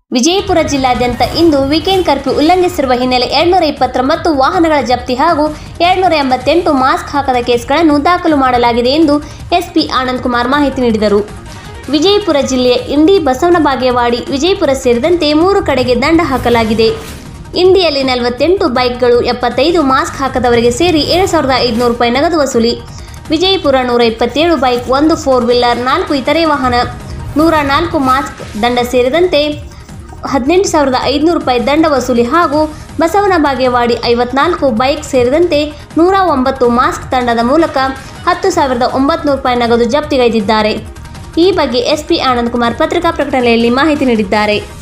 ವಿಜಯಪುರ ಜಿಲ್ಲಾದ್ಯಂತ ಇಂದು weekend curfew ಉಲ್ಲಂಘಿಸಿರುವ ಹಿನ್ನೆಲೆ ಎರಡ್ನೂರ ಇಪ್ಪತ್ತೊಂಬತ್ತು ವಾಹನಗಳ ಜಪ್ತಿ ಹಾಗೂ ಎರಡ್ನೂರ ಎಂಬತ್ತೆಂಟು ಮಾಸ್ಕ್ ಹಾಕದ ಕೇಸ್ಗಳನ್ನು ದಾಖಲು ಮಾಡಲಾಗಿದೆ ಎಂದು ಎಸ್ಪಿ ಆನಂದ್ ಕುಮಾರ್ ಮಾಹಿತಿ ನೀಡಿದರು ವಿಜಯಪುರ ಜಿಲ್ಲೆಯ ಇಂಡಿ ಬಸವನ ಬಾಗೇವಾಡಿ ವಿಜಯಪುರ ಸೇರಿದಂತೆ ಮೂರು ಕಡೆಗೆ ದಂಡ ಹಾಕಲಾಗಿದೆ ಇಂಡಿಯಲ್ಲಿ ನಲವತ್ತೆಂಟು ಬೈಕ್ಗಳು ಎಪ್ಪತ್ತೈದು ಮಾಸ್ಕ್ ಹಾಕದವರಿಗೆ ಸೇರಿ ಏಳು ಸಾವಿರದ ಐದುನೂರು ರೂಪಾಯಿ ನಗದು ವಸೂಲಿ ವಿಜಯಪುರ ನೂರ ಇಪ್ಪತ್ತೇಳು ಬೈಕ್ ಒಂದು ಫೋರ್ ವೀಲರ್ ನಾಲ್ಕು ಇತರೆ ವಾಹನ ನೂರ ನಾಲ್ಕು ಮಾಸ್ಕ್ ದಂಡ ಸೇರಿದಂತೆ ಹದಿನೆಂಟು ಸಾವಿರದ ಐದುನೂರು ರೂಪಾಯಿ ದಂಡ ವಸೂಲಿ ಹಾಗೂ ಬಸವನ ಬಾಗೇವಾಡಿ ಐವತ್ನಾಲ್ಕು ಬೈಕ್ ಸೇರಿದಂತೆ ನೂರ ಒಂಬತ್ತು ಮಾಸ್ಕ್ ದಂಡದ ಮೂಲಕ ಹತ್ತು ಸಾವಿರದ ಒಂಬತ್ತು ರೂಪಾಯಿ ನಗದು ಜಪ್ತಿಗೈದಿದ್ದಾರೆ ಈ ಬಗ್ಗೆ ಎಸ್ಪಿ ಆನಂದ್ ಕುಮಾರ್ ಪತ್ರಿಕಾ ಪ್ರಕಟಣೆಯಲ್ಲಿ ಮಾಹಿತಿ ನೀಡಿದ್ದಾರೆ